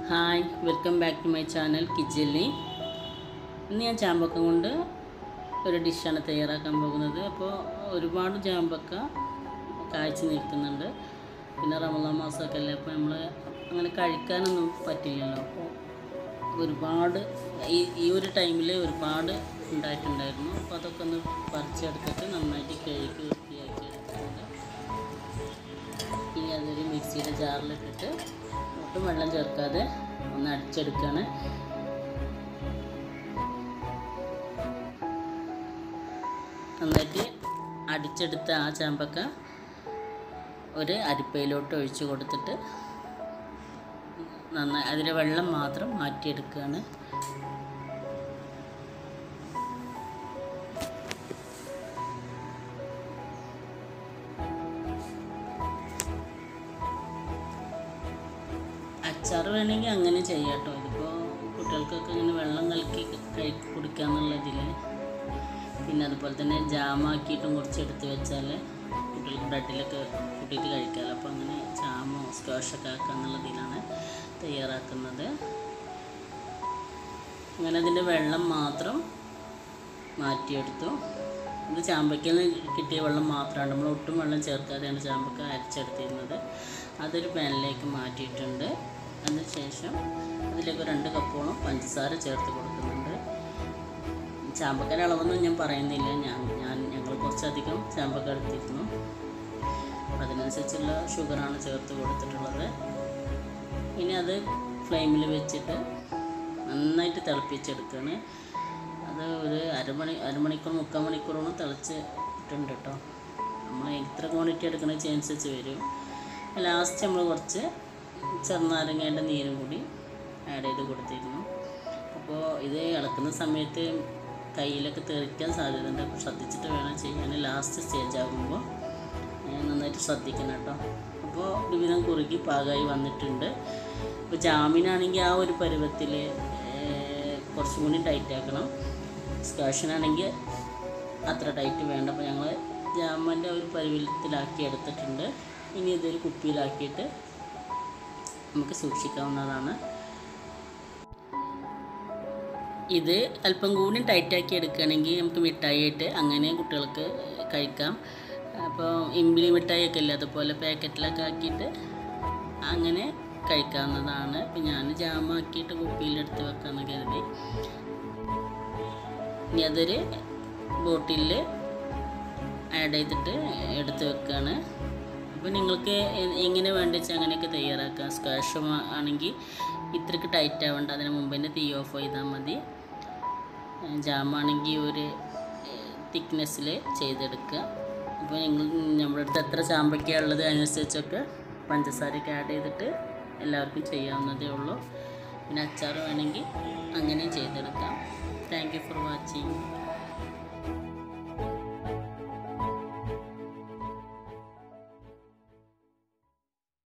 hi welcome back to my channel കിച്ചലി ഇന്ന് ഞാൻ ചാമ്പക്ക കൊണ്ട് ഒരു ഡിഷാണ് തയ്യാറാക്കാൻ പോകുന്നത് അപ്പോൾ ഒരുപാട് ചാമ്പക്ക കായ്ച്ചു നിൽക്കുന്നുണ്ട് പിന്നെ റമദാൻ മാസമൊക്കെ അല്ലേ അപ്പോൾ നമ്മൾ അങ്ങനെ കഴിക്കാനൊന്നും പറ്റില്ലല്ലോ അപ്പോൾ ഒരുപാട് ഈ ഈ ഒരു ടൈമിൽ ഒരുപാട് ഉണ്ടായിട്ടുണ്ടായിരുന്നു അപ്പോൾ അതൊക്കെ ഒന്ന് പറിച്ചെടുത്തിട്ട് നന്നായിട്ട് കഴുകി വൃത്തിയാക്കി എടുത്തിട്ടുണ്ട് ഇനി അതൊരു മിക്സിയുടെ ജാറിലിട്ടിട്ട് ഒട്ടും വെള്ളം ചേർക്കാതെ ഒന്ന് അടിച്ചെടുക്കുകയാണ് നന്നായിട്ട് അടിച്ചെടുത്ത ആ ചാമ്പക്ക ഒരു അരിപ്പയിലോട്ട് ഒഴിച്ച് കൊടുത്തിട്ട് നന്നായി അതിലെ വെള്ളം മാത്രം മാറ്റിയെടുക്കുകയാണ് അച്ചാർ വേണമെങ്കിൽ അങ്ങനെ ചെയ്യാം കേട്ടോ ഇതിപ്പോൾ കുട്ടികൾക്കൊക്കെ ഇങ്ങനെ വെള്ളം കലക്കി കഴി കുടിക്കാന്നുള്ളതിൽ പിന്നെ അതുപോലെ തന്നെ ജാമാക്കിയിട്ടും കുറച്ച് എടുത്ത് വെച്ചാൽ കുട്ടികൾക്ക് ബ്രെഡിലൊക്കെ കൂട്ടിയിട്ട് കഴിക്കാമല്ലോ അപ്പോൾ അങ്ങനെ ജാമോ സ്ക്വാഷൊക്കെ ആക്കുക എന്നുള്ളതിലാണ് തയ്യാറാക്കുന്നത് അങ്ങനെ അതിൻ്റെ വെള്ളം മാത്രം മാറ്റിയെടുത്തു ഇത് ചാമ്പയ്ക്കയിൽ നിന്ന് കിട്ടിയ വെള്ളം മാത്രമാണ് നമ്മൾ ഒട്ടും വെള്ളം ചേർക്കാതെയാണ് ചാമ്പക്ക അരച്ചെടുത്തിരുന്നത് അതൊരു പാനിലേക്ക് മാറ്റിയിട്ടുണ്ട് അതിനുശേഷം അതിലേക്ക് ഒരു രണ്ട് കപ്പോളം പഞ്ചസാര ചേർത്ത് കൊടുക്കുന്നുണ്ട് ചാമ്പക്കയുടെ അളവൊന്നും ഞാൻ പറയുന്നില്ല ഞാൻ ഞാൻ ഞങ്ങൾ കുറച്ചധികം ചാമ്പക്ക എടുത്തിരുന്നു അതിനനുസരിച്ചുള്ള ഷുഗറാണ് ചേർത്ത് കൊടുത്തിട്ടുള്ളത് ഇനി അത് ഫ്ലെയിമിൽ വെച്ചിട്ട് നന്നായിട്ട് തിളപ്പിച്ചെടുക്കുകയാണ് അത് ഒരു അരമണി അരമണിക്കൂർ മുക്കാൽ മണിക്കൂറോളം തിളച്ചിട്ടുണ്ട് കേട്ടോ നമ്മൾ എത്ര ക്വാണ്ടിറ്റി എടുക്കുന്ന അനുസരിച്ച് വരും ലാസ്റ്റ് നമ്മൾ കുറച്ച് ചെറുനാരങ്ങയുടെ നീരും കൂടി ആഡ് ചെയ്ത് കൊടുത്തിരുന്നു അപ്പോൾ ഇത് ഇളക്കുന്ന സമയത്ത് കയ്യിലൊക്കെ തെറിക്കാൻ സാധ്യതയുണ്ട് അപ്പോൾ ശ്രദ്ധിച്ചിട്ട് വേണം ചെയ്യാൻ ലാസ്റ്റ് സ്റ്റേജ് ആകുമ്പോൾ നന്നായിട്ട് ശ്രദ്ധിക്കണം കേട്ടോ അപ്പോൾ ഒരുവിധം കുറുകി പാകമായി വന്നിട്ടുണ്ട് ഇപ്പോൾ ജാമീനാണെങ്കിൽ ആ ഒരു പരുവത്തിൽ കുറച്ചും കൂടി ടൈറ്റ് ആക്കണം സ്കാഷനാണെങ്കിൽ അത്ര ടൈറ്റ് വേണ്ട അപ്പോൾ ഞങ്ങൾ ജാമൻ്റെ ഒരു പരുവത്തിലാക്കി എടുത്തിട്ടുണ്ട് ഇനി ഇതൊരു കുപ്പിയിലാക്കിയിട്ട് നമുക്ക് സൂക്ഷിക്കാവുന്നതാണ് ഇത് അല്പം കൂടി ടൈറ്റാക്കി എടുക്കുകയാണെങ്കിൽ നമുക്ക് മിഠായി ആയിട്ട് അങ്ങനെ കുട്ടികൾക്ക് കഴിക്കാം അപ്പോൾ ഇമ്പിളി മിഠായിയൊക്കെ ഇല്ലേ അതുപോലെ പാക്കറ്റിലൊക്കെ ആക്കിയിട്ട് അങ്ങനെ കഴിക്കാവുന്നതാണ് ഇപ്പം ഞാൻ ജാമാക്കിയിട്ട് കുപ്പിയിലെടുത്ത് വെക്കാമെന്ന് കരുതി ഇനി അതൊരു ബോട്ടിലിൽ ആഡ് ചെയ്തിട്ട് എടുത്ത് വെക്കുകയാണ് അപ്പോൾ നിങ്ങൾക്ക് എങ്ങനെ വേണ്ടിച്ച് അങ്ങനെയൊക്കെ തയ്യാറാക്കാം സ്ക്വാഷ് ആണെങ്കിൽ ഇത്രയ്ക്ക് ടൈറ്റ് ആവേണ്ട അതിന് മുമ്പ് തന്നെ തീ ഓഫ് ചെയ്താൽ മതി ജാമാണെങ്കിൽ ഒരു തിക്നെസ്സിൽ ചെയ്തെടുക്കുക അപ്പോൾ നിങ്ങൾ നമ്മുടെ അടുത്ത് എത്ര ചാമ്പയ്ക്ക ഉള്ളത് അതിനനുസരിച്ചൊക്കെ പഞ്ചസാരയൊക്കെ ആഡ് ചെയ്തിട്ട് എല്ലാവർക്കും ചെയ്യാവുന്നതേ ഉള്ളൂ പിന്നെ അച്ചാർ വേണമെങ്കിൽ അങ്ങനെയും ചെയ്തെടുക്കാം താങ്ക് യു ഫോർ വാച്ചിങ്